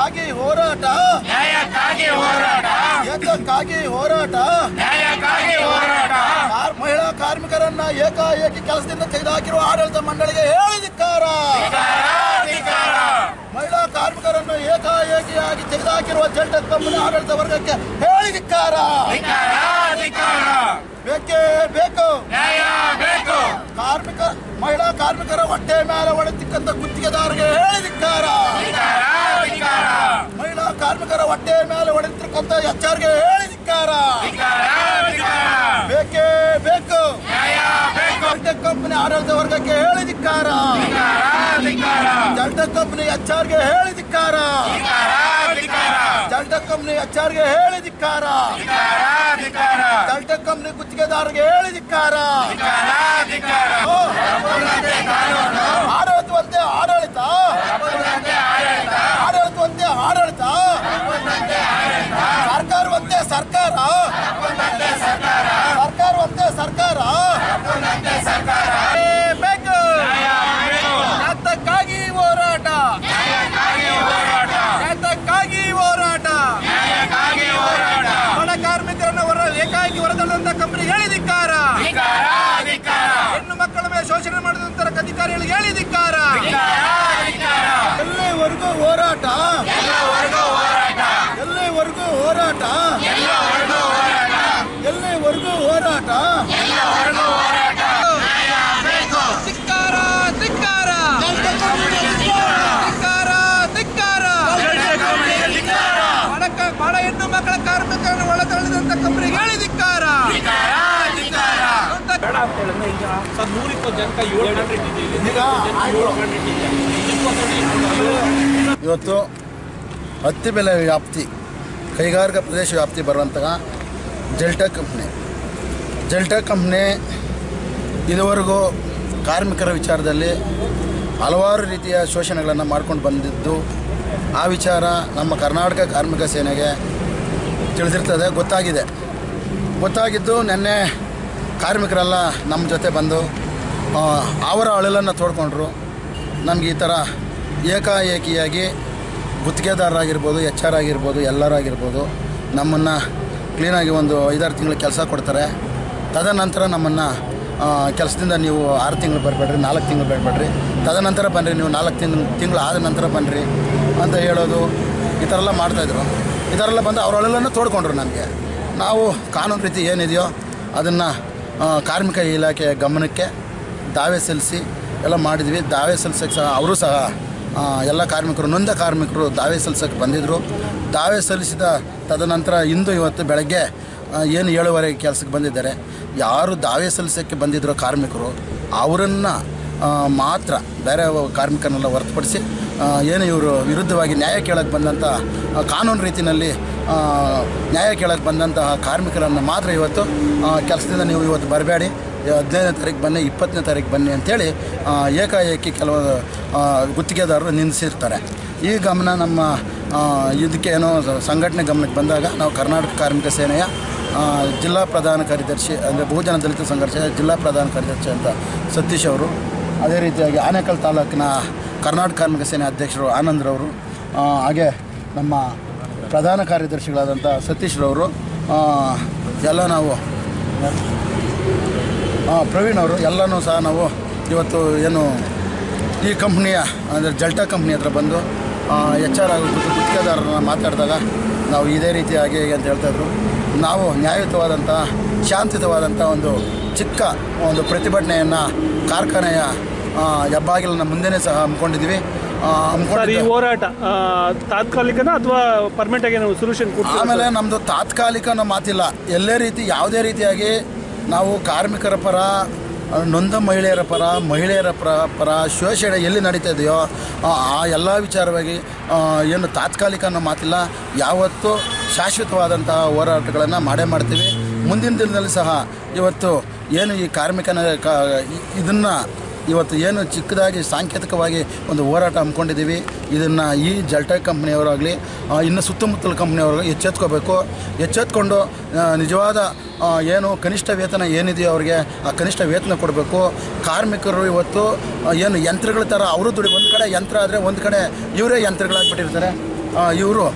ಏತಕ್ಕಾಗಿ ಹೋರಾಟ ನ್ಯಾಯಕ್ಕಾಗಿ ಹೋರಾಟ ಏತಕ್ಕಾಗಿ ಹೋರಾಟ ನ್ಯಾಯಕ್ಕಾಗಿ ಹೋರಾಟ ಕಾರ್- ಮಹಿಳಾ ಕಾರ್ಮಿಕರನ್ನ ಏಕಾಏಕಿ ಕೆಲಸದಿಂದ ತೆಗೆದುಹಾಕಿರುವ ಆಡಳಿತ ಮಂಡಳಿಗೆ ಹೇಳಿದಿಕ್ಕಾರ ಅಧಿಕಾರ ಮಹಿಳಾ ಕಾರ್ಮಿಕರನ್ನು ಏಕಾಏಕಿಯಾಗಿ ತೆಗೆದುಹಾಕಿರುವ ಜೆಲ್ಟೆಕ್ ಕಂಪನಿ ಆಡಳಿತ ವರ್ಗಕ್ಕೆ ಹೇಳಿದಿಕ್ಕಾರ ಅಧಿಕಾರ ಅಧಿಕಾರ ಬೇಕೇ ಬೇಕು ನ್ಯಾಯ ಬೇಕು ಕಾರ್ಮಿಕ ಮಹಿಳಾ ಕಾರ್ಮಿಕರ ಹೊಟ್ಟೆ ಮೇಲೆ ಹೊಡೆತಿಕ್ಕಂತ ಗುತ್ತಿಗೆದಾರರಿಗೆ ಹೇಳಿದಿಕ್ಕಾರ ಅಧಿಕಾರ ಅಧಿಕಾರ ಮಹಿಳಾ ಕಾರ್ಮಿಕರ ಹೊಟ್ಟೆ ಮೇಲೆ ಹೊಡೆತಿರ್ತಕ್ಕಂಥ ಎಚ್ಆರ್ಗೆ ಹೇಳಿದಿಕ್ಕಾರ ಅಧಿಕಾರ ಅಧಿಕಾರ ಬೇಕೇ ಬೇಕು ನ್ಯಾಯ ಬೇಕು ಜೆಲ್ಟೆಕ್ ಕಂಪನಿ ಆಡಳಿತ ವರ್ಗಕ್ಕೆ ಹೇಳಿದಿಕ್ಕಾರ ಅಧಿಕಾರ ಅಧಿಕಾರ ಜೆಲ್ಟೆಕ್ ಕಂಪನಿ ಎಚ್ಆರ್ಗೆ ಹೇಳಿದಿಕ್ಕಾರ ಅಧಿಕಾರ ಅಧಿಕಾರ ಜೆಲ್ಟೆಕ್ ಕಂಪನಿ ಎಚ್ಆರ್ಗೆ ಹೇಳಿದಿಕ್ಕಾರ ಅಧಿಕಾರ ಅಧಿಕಾರ ಜೆಲ್ಟೆಕ್ ಕಂಪನಿ ಗುತ್ತಿಗೆದಾರರಿಗೆ ಹೇಳಿದಿಕ್ಕಾರ ಅಧಿಕಾರ ಅಧಿಕಾರ ಓ, ಆಡಳಿತವಂತೆ ಆಡಳಿತ ಆಡಳಿತವಂತೆ ಆಡಳಿತ ಸರ್ಕಾರವಂತೆ ಸರ್ಕಾರ ಸರ್ಕಾರವಂತೆ ಸರ್ಕಾರ ಏ, ಬೇಕು ಯಾತಕ್ಕಾಗಿ ಹೋರಾಟ ನ್ಯಾಯಕ್ಕಾಗಿ ಹೋರಾಟ ಯಾತಕ್ಕಾಗಿ ಹೋರಾಟ ನ್ಯಾಯಕ್ಕಾಗಿ ಹೋರಾಟ ಬಡ ಕಾರ್ಮಿಕರನ್ನ ಹೊರ ಏಕಾಏಕಿ ಹೊರತಳ್ಳುವಂತ ಕಂಪನಿ ಹೇಳಿದಿಕ್ಕಾರ ಅಧಿಕಾರ ಅಧಿಕಾರ ಹೆಣ್ಣು ಮಕ್ಕಳ ಮೇಲೆ ಶೋಷಣೆ ಮಾಡಿದಂತ ಅಧಿಕಾರಿಗಳಿಗೆ ಹೇಳಿದಿಕ್ಕಾರ ಅಧಿಕಾರ ಎಲ್ಲಿವರೆಗೂ ಹೋರಾಟ ಎಲ್ಲವರೆಗೂ ಹೋರಾಟ ಎಲ್ಲಿವರೆಗೂ ಹೋರಾಟ ಎಲ್ಲವರೆಗೂ ಹೋರಾಟ ಎಲ್ಲಿವರೆಗೂ ಹೋರಾಟ ಎಲ್ಲವರೆಗೂ ಹೋರಾಟ ನ್ಯಾಯ ಬೇಕು ಧಿಕ್ಕಾರ ಧಿಕ್ಕಾರ ಧಿಕ್ಕಾರ ಧಿಕ್ಕಾರ ಅಧಿಕಾರ ಬಡ ಬಡ ಹೆಣ್ಣು ಮಕ್ಕಳ ಕಾರ್ಮಿಕರನ್ನು ಒಳತಳ್ಳಿದಂತ ಕಂಪನಿಗೆ ಹೇಳಿ ಧಿಕ್ಕಾರ ಅಧಿಕಾರ ಅಧಿಕಾರ ಸರ್ ನೂರ ಇಪ್ಪತ್ತು ಜನಕ್ಕೆ ಏಳು ಹಂಡ್ರೆಡ್ ಇದೆ ಇಲ್ಲಿ ಈಗ ಏಳು ಹಂಡ್ರೆಡ್ ಇದೆ ಇಪ್ಪತ್ತು ಇವತ್ತು ಹತ್ತಿ ಬೆಲೆ ವ್ಯಾಪ್ತಿ ಕೈಗಾರಿಕಾ ಪ್ರದೇಶ ವ್ಯಾಪ್ತಿ ಬರುವಂತಹ ಜೆಲ್ಟಾ ಕಂಪ್ನಿ ಜೆಲ್ಟಾ ಕಂಪ್ನಿ ಇದುವರೆಗೂ ಕಾರ್ಮಿಕರ ವಿಚಾರದಲ್ಲಿ ಹಲವಾರು ರೀತಿಯ ಶೋಷಣೆಗಳನ್ನು ಮಾಡ್ಕೊಂಡು ಬಂದಿದ್ದು ಆ ವಿಚಾರ ನಮ್ಮ ಕರ್ನಾಟಕ ಕಾರ್ಮಿಕ ಸೇನೆಗೆ ತಿಳಿದಿರ್ತದೆ ಗೊತ್ತಾಗಿದೆ ಗೊತ್ತಾಗಿದ್ದು ನಿನ್ನೆ ಕಾರ್ಮಿಕರೆಲ್ಲ ನಮ್ಮ ಜೊತೆ ಬಂದು ಆ, ಅವರ ಅಳಲನ್ನು ತೋಡ್ಕೊಂಡ್ರು ನಮ್ಗೆ ಈ ಥರ ಏಕಾಏಕಿಯಾಗಿ ಗುತ್ತಿಗೆದಾರರಾಗಿರ್ಬೋದು ಎಚ್ ಆರ್ ಆಗಿರ್ಬೋದು ಎಲ್ಲರಾಗಿರ್ಬೋದು ನಮ್ಮನ್ನು ಕ್ಲೀನಾಗಿ ಒಂದು ಐದಾರು ತಿಂಗಳು ಕೆಲಸ ಕೊಡ್ತಾರೆ ತದನಂತರ ನಮ್ಮನ್ನು ಕೆಲಸದಿಂದ ನೀವು ಆರು ತಿಂಗಳು ಬರಬೇಡ್ರಿ ನಾಲ್ಕು ತಿಂಗಳು ಬರಬೇಡ್ರಿ ತದನಂತರ ಬನ್ನಿರಿ ನೀವು ನಾಲ್ಕು ತಿಂಗಳು ತಿಂಗಳು ಆದ ನಂತರ ಬನ್ನಿರಿ ಅಂತ ಹೇಳೋದು ಈ ಥರ ಎಲ್ಲ ಮಾಡ್ತಾಯಿದ್ರು ಈ ಥರ ಎಲ್ಲ ಬಂದು ಅವರೊಳಲನ್ನು ತೋಡ್ಕೊಂಡ್ರು ನಮಗೆ ನಾವು ಕಾನೂನು ರೀತಿ ಏನಿದೆಯೋ ಅದನ್ನು ಕಾರ್ಮಿಕ ಇಲಾಖೆಯ ಗಮನಕ್ಕೆ ದಾವೆ ಸಲ್ಲಿಸಿ ಎಲ್ಲ ಮಾಡಿದ್ವಿ ದಾವೆ ಸಲ್ಲಿಸೋಕ್ಕೆ ಸಹ ಅವರು ಸಹ ಆ, ಎಲ್ಲ ಕಾರ್ಮಿಕರು ನೊಂದ ಕಾರ್ಮಿಕರು ದಾವೆ ಸಲ್ಲಿಸೋಕ್ಕೆ ಬಂದಿದ್ದರು ದಾವೆ ಸಲ್ಲಿಸಿದ ತದನಂತರ ಇಂದು ಇವತ್ತು ಬೆಳಗ್ಗೆ ಆ, ಏನು ಏಳುವರೆಗೆ ಕೆಲಸಕ್ಕೆ ಬಂದಿದ್ದಾರೆ ಯಾರು ದಾವೆ ಸಲ್ಲಿಸೋಕ್ಕೆ ಬಂದಿದ್ರೋ ಕಾರ್ಮಿಕರು ಅವರನ್ನು ಮಾತ್ರ ಬೇರೆ ಕಾರ್ಮಿಕರನ್ನೆಲ್ಲ ಹೊರತುಪಡಿಸಿ ಆ, ಏನು ಇವರು ವಿರುದ್ಧವಾಗಿ ನ್ಯಾಯ ಕೇಳಕ್ಕೆ ಬಂದಂಥ ಆ, ಕಾನೂನು ರೀತಿಯಲ್ಲಿ ಆ, ನ್ಯಾಯ ಕೇಳಕ್ಕೆ ಬಂದಂತಹ ಕಾರ್ಮಿಕರನ್ನು ಮಾತ್ರ ಇವತ್ತು ಆ, ಕೆಲಸದಿಂದ ನೀವು ಇವತ್ತು ಬರಬೇಡಿ ಹದಿನೈದನೇ ತಾರೀಕು ಬನ್ನಿ ಇಪ್ಪತ್ತನೇ ತಾರೀಕು ಬನ್ನಿ ಅಂತೇಳಿ ಆ, ಏಕಾಏಕಿ ಕೆಲವು ಆ, ಗುತ್ತಿಗೆದಾರರು ನಿಲ್ಲಿಸಿರ್ತಾರೆ ಈ ಗಮನ ನಮ್ಮ ಆ, ಇದಕ್ಕೆ ಏನೋ ಸಂಘಟನೆ ಗಮನಕ್ಕೆ ಬಂದಾಗ ನಾವು ಕರ್ನಾಟಕ ಕಾರ್ಮಿಕ ಸೇನೆಯ ಆ, ಜಿಲ್ಲಾ ಪ್ರಧಾನ ಕಾರ್ಯದರ್ಶಿ ಅಂದರೆ ಬಹುಜನ ದಲಿತ ಸಂಘರ್ಷ ಜಿಲ್ಲಾ ಪ್ರಧಾನ ಕಾರ್ಯದರ್ಶಿ ಅಂತ ಸತೀಶ್ ಅವರು ಅದೇ ರೀತಿಯಾಗಿ ಆನೇಕಲ್ ತಾಲೂಕಿನ ಕರ್ನಾಟಕ ಕಾರ್ಮಿಕ ಸೇನೆ ಅಧ್ಯಕ್ಷರು ಆನಂದ್ರವರು ಆ, ಹಾಗೆ ನಮ್ಮ ಪ್ರಧಾನ ಕಾರ್ಯದರ್ಶಿಗಳಾದಂಥ ಸತೀಶ್ರವರು ಆ, ಎಲ್ಲ ನಾವು ಆ, ಪ್ರವೀಣ್ ಅವರು ಎಲ್ಲನೂ ಸಹ ನಾವು ಇವತ್ತು ಏನು ಈ ಕಂಪ್ನಿಯ ಅಂದರೆ ಜಲ್ಟಾ ಕಂಪ್ನಿ ಹತ್ರ ಬಂದು ಎಚ್ ಆರ್ ಹಾಗೂ ಗುತ್ತು ಗುತ್ತಿಗೆದಾರರನ್ನ ಮಾತಾಡಿದಾಗ ನಾವು ಇದೇ ರೀತಿಯಾಗಿ ಹೀಗೆ ಅಂತ ಹೇಳ್ತಾಯಿದ್ರು ನಾವು ನ್ಯಾಯಯುತವಾದಂಥ ಶಾಂತಿಯುತವಾದಂಥ ಒಂದು ಚಿಕ್ಕ ಒಂದು ಪ್ರತಿಭಟನೆಯನ್ನು ಕಾರ್ಖಾನೆಯ ಆ, ಹೆಬ್ಬಾಗಿಲಿನ ಮುಂದೆನೇ ಸಹ ಹಮ್ಮಿಕೊಂಡಿದ್ವಿ ಆ, ಸರ್ ಈ ಹಮ್ಮಿಕೊಂಡಿದ್ದ ಹೋರಾಟ ಆ, ತಾತ್ಕಾಲಿಕನ ಅಥವಾ ಪರ್ಮನೆಂಟ್ ಆಗಿ ನಾವು ಸೊಲ್ಯೂಷನ್ ಕೊಡ್ತೀವಿ ಆಮೇಲೆ ನಮ್ಮದು ತಾತ್ಕಾಲಿಕ ಅನ್ನೋ ಮಾತಿಲ್ಲ ಎಲ್ಲೇ ರೀತಿ ಯಾವುದೇ ರೀತಿಯಾಗಿ ನಾವು ಕಾರ್ಮಿಕರ ಪರ ಆ, ನೊಂದ ಮಹಿಳೆಯರ ಪರ ಮಹಿಳೆಯರ ಪರ ಪರ ಶೋಷಣೆ ಎಲ್ಲಿ ನಡೀತಾ ಇದೆಯೋ ಆ ಆ ಎಲ್ಲ ವಿಚಾರವಾಗಿ ಆ, ಏನು ತಾತ್ಕಾಲಿಕ ಅನ್ನೋ ಮಾತಿಲ್ಲ ಯಾವತ್ತೂ ಶಾಶ್ವತವಾದಂತಹ ಹೋರಾಟಗಳನ್ನು ಮಾಡೇ ಮಾಡ್ತೀವಿ ಮುಂದಿನ ದಿನದಲ್ಲಿ ಸಹ ಇವತ್ತು ಏನು ಈ ಕಾರ್ಮಿಕನ ಕ ಇದನ್ನು ಇವತ್ತು ಏನು ಚಿಕ್ಕದಾಗಿ ಸಾಂಕೇತಿಕವಾಗಿ ಒಂದು ಹೋರಾಟ ಹಮ್ಮಿಕೊಂಡಿದ್ದೀವಿ ಇದನ್ನು ಈ ಜಲ್ಟಾ ಕಂಪ್ನಿಯವರಾಗಲಿ ಇನ್ನು ಸುತ್ತಮುತ್ತಲ ಕಂಪ್ನಿಯವರು ಎಚ್ಚೆತ್ಕೋಬೇಕು ಎಚ್ಚೆತ್ಕೊಂಡು ಆ, ನಿಜವಾದ ಆ, ಏನು ಕನಿಷ್ಠ ವೇತನ ಏನಿದೆಯೋ ಅವರಿಗೆ ಆ ಕನಿಷ್ಠ ವೇತನ ಕೊಡಬೇಕು ಕಾರ್ಮಿಕರು ಇವತ್ತು ಆ, ಏನು ಯಂತ್ರಗಳ ಥರ ಅವರು ದುಡಿ ಒಂದು ಕಡೆ ಯಂತ್ರ ಆದರೆ ಒಂದು ಕಡೆ ಇವರೇ ಯಂತ್ರಗಳಾಗ್ಬಿಟ್ಟಿರ್ತಾರೆ ಇವರು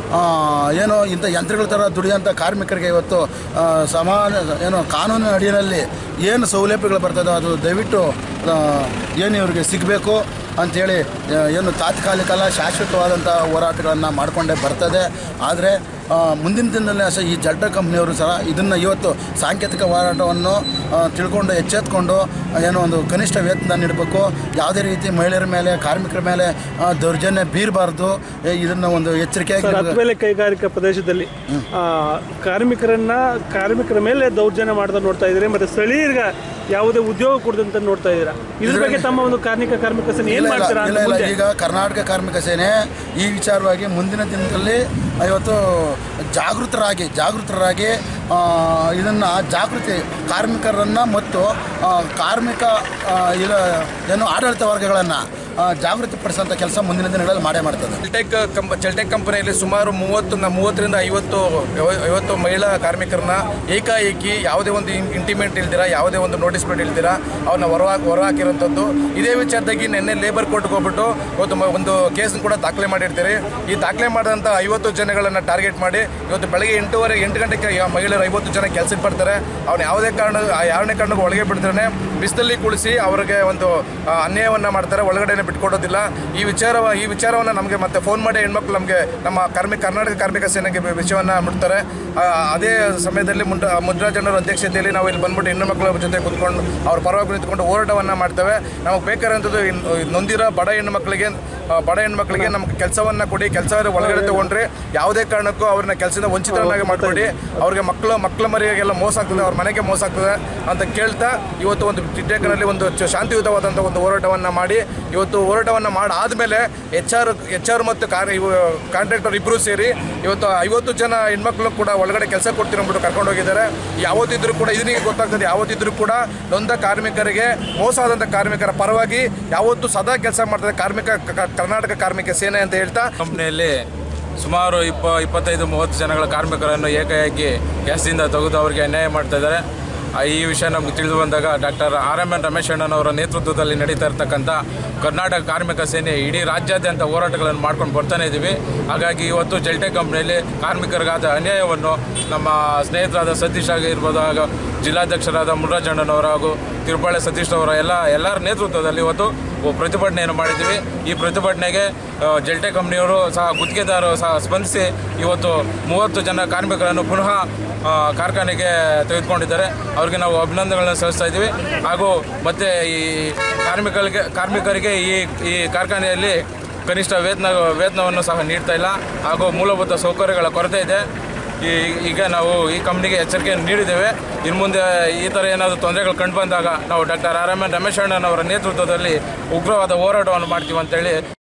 ಏನು ಇಂಥ ಯಂತ್ರಗಳ ಥರ ದುಡಿಯೋಂಥ ಕಾರ್ಮಿಕರಿಗೆ ಇವತ್ತು ಆ, ಸಮಾನ ಏನು ಕಾನೂನಿನ ಅಡಿಯಲ್ಲಿ ಏನು ಸೌಲಭ್ಯಗಳು ಬರ್ತದೋ ಅದು ದಯವಿಟ್ಟು ಆ, ಏನು ಇವ್ರಿಗೆ ಸಿಗಬೇಕು ಅಂಥೇಳಿ ಆ, ಏನು ತಾತ್ಕಾಲಿಕ ಅಲ್ಲ ಶಾಶ್ವತವಾದಂಥ ಹೋರಾಟಗಳನ್ನು ಮಾಡಿಕೊಂಡೇ ಬರ್ತದೆ ಆದರೆ ಆ, ಮುಂದಿನ ದಿನದಲ್ಲಿ ಸಹ ಈ ಜಲ್ಟ ಕಂಪ್ನಿಯವರು ಸಹ ಇದನ್ನು ಇವತ್ತು ಸಾಂಕೇತಿಕ ಹೋರಾಟವನ್ನು ಆ, ತಿಳ್ಕೊಂಡು ಎಚ್ಚೆತ್ಕೊಂಡು ಏನೋ ಒಂದು ಕನಿಷ್ಠ ವೇತನ ನೀಡಬೇಕು ಯಾವುದೇ ರೀತಿ ಮಹಿಳೆಯರ ಮೇಲೆ ಕಾರ್ಮಿಕರ ಮೇಲೆ ಆ, ದೌರ್ಜನ್ಯ ಬೀರಬಾರ್ದು ಇದನ್ನು ಒಂದು ಎಚ್ಚರಿಕೆಯಾಗಿ ಸರ್ ಹತ್ತಬೇಲೆ ಕೈಗಾರಿಕಾ ಪ್ರದೇಶದಲ್ಲಿ ಆ, ಕಾರ್ಮಿಕರನ್ನ ಕಾರ್ಮಿಕರ ಮೇಲೆ ದೌರ್ಜನ್ಯ ಮಾಡ್ತಾ ನೋಡ್ತಾ ಇದ್ದೀರಿ ಮತ್ತೆ ಸ್ಥಳೀಯರಿಗೆ ಯಾವುದೇ ಉದ್ಯೋಗ ಕೊಡದಂತ ನೋಡ್ತಾ ಇದ್ದೀರಾ ಇದ್ರ ಬಗ್ಗೆ ತಮ್ಮ ಒಂದು ಕಾರ್ಮಿಕ ಕಾರ್ಮಿಕ ಸಂಘ ಏನ್ ಇಲ್ಲ ಇಲ್ಲ ಮಾಡ್ತೀರಾ ಇಲ್ಲ ಅಂತ ಇಲ್ಲ ಮುಂದೆ? ಈಗ ಕರ್ನಾಟಕ ಕಾರ್ಮಿಕ ಸೇನೆ ಈ ವಿಚಾರವಾಗಿ ಮುಂದಿನ ದಿನದಲ್ಲಿ ಇವತ್ತು ಜಾಗೃತರಾಗಿ ಜಾಗೃತರಾಗಿ ಆ, ಇದನ್ನು ಜಾಗೃತಿ ಕಾರ್ಮಿಕರನ್ನು ಮತ್ತು ಆ, ಕಾರ್ಮಿಕ ಆ, ಇದು ಏನು ಆಡಳಿತ ವರ್ಗಗಳನ್ನು ಜಾಗೃತಿಪಡಿಸುವಂಥ ಕೆಲಸ ಮುಂದಿನ ದಿನಗಳಲ್ಲಿ ಮಾಡೇ ಮಾಡ್ತದೆ ಚೆಲ್ಟೆಕ್ ಕಂಪ್ ಚೆಲ್ಟೆಕ್ ಕಂಪನಿಯಲ್ಲಿ ಸುಮಾರು ಮೂವತ್ತು ನ- ಮೂವತ್ತರಿಂದ ಐವತ್ತು ಐವ- ಐವತ್ತು ಮಹಿಳಾ ಕಾರ್ಮಿಕರನ್ನ ಏಕಾಏಕಿ ಯಾವುದೇ ಒಂದು ಇಂಟಿಮೇಟ್ ಇಲ್ದಿರ ಯಾವುದೇ ಒಂದು ನೋಟಿಸ್ ಬೋರ್ಡ್ ಇಲ್ದಿರ ಅವ್ರನ್ನ ಹೊರ ಹೊರ ಹಾಕಿರೋಂಥದ್ದು ಇದೇ ವಿಚಾರದಾಗಿ ನಿನ್ನೆ ಲೇಬರ್ ಕೋರ್ಟ್ಗೆ ಹೋಗ್ಬಿಟ್ಟು ಇವತ್ತು ಮ- ಒಂದು ಕೇಸ್ ಕೂಡ ದಾಖಲೆ ಮಾಡಿರ್ತೀರಿ ಈ ದಾಖಲೆ ಮಾಡಿದಂಥ ಐವತ್ತು ಜನಗಳನ್ನು ಟಾರ್ಗೆಟ್ ಮಾಡಿ ಇವತ್ತು ಬೆಳಗ್ಗೆ ಎಂಟೂವರೆ ಎಂಟು ಗಂಟೆಗೆ ಯಾವ ಮಹಿಳೆಯರು ಐವತ್ತು ಜನ ಕೆಲಸಕ್ಕೆ ಬರ್ತಾರೆ ಅವ್ನು ಯಾವುದೇ ಕಾರಣ ಆ ಯಾರನೇ ಕಾರಣಕ್ಕೂ ಒಳಗೆ ಬಿಡ್ತಾನೆ ಬಿಸಿಲಲ್ಲಿ ಕುಳಿಸಿ ಅವರಿಗೆ ಒಂದು ಆ, ಅನ್ಯಾಯವನ್ನ ಮಾಡ್ತಾರೆ ಒಳಗಡೆನೆ ಬಿಟ್ಕೊಡೋದಿಲ್ಲ ಈ ವಿಚಾರ ಈ ವಿಚಾರವನ್ನು ನಮಗೆ ಮತ್ತೆ ಫೋನ್ ಮಾಡಿ ಹೆಣ್ಮಕ್ಳು ನಮಗೆ ನಮ್ಮ ಕಾರ್ಮಿಕ ಕರ್ನಾಟಕ ಕಾರ್ಮಿಕ ಸೇನೆಗೆ ವಿ- ವಿಷಯವನ್ನ ಮುಟ್ತಾರೆ ಆ, ಅದೇ ಸಮಯದಲ್ಲಿ ಮುಂಡ ಮುದ್ರಾಜನರ ಅಧ್ಯಕ್ಷತೆಯಲ್ಲಿ ನಾವು ಇಲ್ಲಿ ಬಂದ್ಬಿಟ್ಟು ಹೆಣ್ಣು ಮಕ್ಕಳ ಜೊತೆ ಕುತ್ಕೊಂಡು ಅವ್ರ ಪರವಾಗಿ ನಿಂತ್ಕೊಂಡು ಹೋರಾಟವನ್ನು ಮಾಡ್ತೇವೆ ನಮಗೆ ಬೇಕಾದಂಥದ್ದು ಇನ್- ನೊಂದಿರೋ ಬಡ ಹೆಣ್ಣು ಮಕ್ಕಳಿಗೆ ಆ, ಬಡ ಹೆಣ್ಮಕ್ಳಿಗೆ ನಮ್ಗೆ ಕೆಲಸವನ್ನ ಕೊಡಿ ಕೆಲಸ ಒಳಗಡೆ ತಗೊಂಡ್ರೆ ಯಾವುದೇ ಕಾರಣಕ್ಕೂ ಅವ್ರನ್ನ ಕೆಲಸದಿಂದ ವಂಚಿತರನ್ನಾಗಿ ಮಾಡ್ಕೊಡಿ ಅವ್ರಿಗೆ ಮಕ್ಕಳು ಮಕ್ಕಳ ಮರಿಯಾಗೆಲ್ಲ ಮೋಸ ಆಗ್ತದೆ ಅವ್ರ ಮನೆಗೆ ಮೋಸ ಆಗ್ತದೆ ಅಂತ ಕೇಳ್ತಾ ಇವತ್ತು ಒಂದು ಟಿಟ್ಟೇಕನಲ್ಲಿ ಒಂದು ಚ- ಶಾಂತಿಯುತವಾದಂಥ ಒಂದು ಹೋರಾಟವನ್ನು ಮಾಡಿ ಇವತ್ತು ಹೋರಾಟವನ್ನು ಮಾಡಾದ್ಮೇಲೆ ಎಚ್ ಆರ್ ಎಚ್ ಆರ್ ಮತ್ತು ಕಾರ್ ಇವು ಕಾಂಟ್ರಾಕ್ಟರ್ ಇಬ್ಬರು ಸೇರಿ ಇವತ್ತು ಐವತ್ತು ಜನ ಹೆಣ್ಮಕ್ಳು ಕೂಡ ಒಳಗಡೆ ಕೆಲಸ ಕೊಡ್ತೀರಿ ಅಂದ್ಬಿಟ್ಟು ಕರ್ಕೊಂಡು ಹೋಗಿದ್ದಾರೆ ಯಾವತ್ತಿದ್ರೂ ಕೂಡ ಇದನಿಗೆ ಗೊತ್ತಾಗ್ತದೆ ಯಾವತ್ತಿದ್ರೂ ಕೂಡ ನೊಂದ ಕಾರ್ಮಿಕರಿಗೆ ಮೋಸ ಆದಂಥ ಕಾರ್ಮಿಕರ ಪರವಾಗಿ ಯಾವತ್ತೂ ಸದಾ ಕೆಲಸ ಮಾಡ್ತಾರೆ ಕಾರ್ಮಿಕ ಕ- ಕ- ಕರ್ನಾಟಕ ಕಾರ್ಮಿಕ ಸೇನೆ ಅಂತ ಹೇಳ್ತಾ ಕಂಪ್ನಿಯಲ್ಲಿ ಸುಮಾರು ಇಪ್ಪ ಇಪ್ಪತ್ತೈದು ಮೂವತ್ತು ಜನಗಳ ಕಾರ್ಮಿಕರನ್ನು ಏಕಾಏಕಿ ಕೆಲಸದಿಂದ ತೆಗೆದು ಅವರಿಗೆ ಅನ್ಯಾಯ ಮಾಡ್ತಾ ಇದ್ದಾರೆ ಆ, ಈ ವಿಷಯ ನಮ್ಗೆ ತಿಳಿದು ಬಂದಾಗ doctor R M N Ramesh ಅಣ್ಣನವರ ನೇತೃತ್ವದಲ್ಲಿ ನಡೀತಾ ಇರ್ತಕ್ಕಂಥ ಕರ್ನಾಟಕ ಕಾರ್ಮಿಕ ಸೇನೆ ಇಡೀ ರಾಜ್ಯಾದ್ಯಂತ ಹೋರಾಟಗಳನ್ನು ಮಾಡ್ಕೊಂಡು ಬರ್ತಾನೆ ಇದ್ದೀವಿ ಹಾಗಾಗಿ ಇವತ್ತು ಜೆಲ್ಟೆ ಕಂಪ್ನಿಯಲ್ಲಿ ಕಾರ್ಮಿಕರಿಗಾದ ಅನ್ಯಾಯವನ್ನು ನಮ್ಮ ಸ್ನೇಹಿತರಾದ ಸತೀಶ್ ಆಗಿರ್ಬೋದು ಹಾಗೂ ಜಿಲ್ಲಾಧ್ಯಕ್ಷರಾದ ಮುರುರಾಜಣ್ಣನವರು ಹಾಗೂ ತಿರುಪಾಳೆ ಸತೀಶ್ ಅವರ ಎಲ್ಲ ಎಲ್ಲರ ನೇತೃತ್ವದಲ್ಲಿ ಇವತ್ತು ಪ್ರತಿಭಟನೆಯನ್ನು ಮಾಡಿದ್ದೀವಿ ಈ ಪ್ರತಿಭಟನೆಗೆ ಆ, ಜೆಲ್ಟೆ ಕಂಪ್ನಿಯವರು ಸಹ ಗುತ್ತಿಗೆದಾರರು ಸಹ ಸ್ಪಂದಿಸಿ ಇವತ್ತು ಮೂವತ್ತು ಜನ ಕಾರ್ಮಿಕರನ್ನು ಪುನಃ ಆ, ಕಾರ್ಖಾನೆಗೆ ತೆಗೆದುಕೊಂಡಿದ್ದಾರೆ ಅವರಿಗೆ ನಾವು ಅಭಿನಂದನೆಗಳನ್ನು ಸಲ್ಲಿಸ್ತಾ ಇದ್ದೀವಿ ಹಾಗೂ ಮತ್ತು ಈ ಕಾರ್ಮಿಕರಿಗೆ ಕಾರ್ಮಿಕರಿಗೆ ಈ ಈ ಕಾರ್ಖಾನೆಯಲ್ಲಿ ಕನಿಷ್ಠ ವೇತನ ವೇತನವನ್ನು ಸಹ ನೀಡ್ತಾ ಇಲ್ಲ ಹಾಗೂ ಮೂಲಭೂತ ಸೌಕರ್ಯಗಳ ಕೊರತೆ ಇದೆ ಈ ಈಗ ನಾವು ಈ ಕಂಪ್ನಿಗೆ ಎಚ್ಚರಿಕೆಯನ್ನು ನೀಡಿದ್ದೇವೆ ಇನ್ನು ಮುಂದೆ ಈ ಥರ ಏನಾದರೂ ತೊಂದರೆಗಳು ಕಂಡು ಬಂದಾಗ ನಾವು doctor R M N Ramesh ಅಣ್ಣನವರ ನೇತೃತ್ವದಲ್ಲಿ ಉಗ್ರವಾದ ಹೋರಾಟವನ್ನು ಮಾಡ್ತೀವಿ ಅಂತೇಳಿ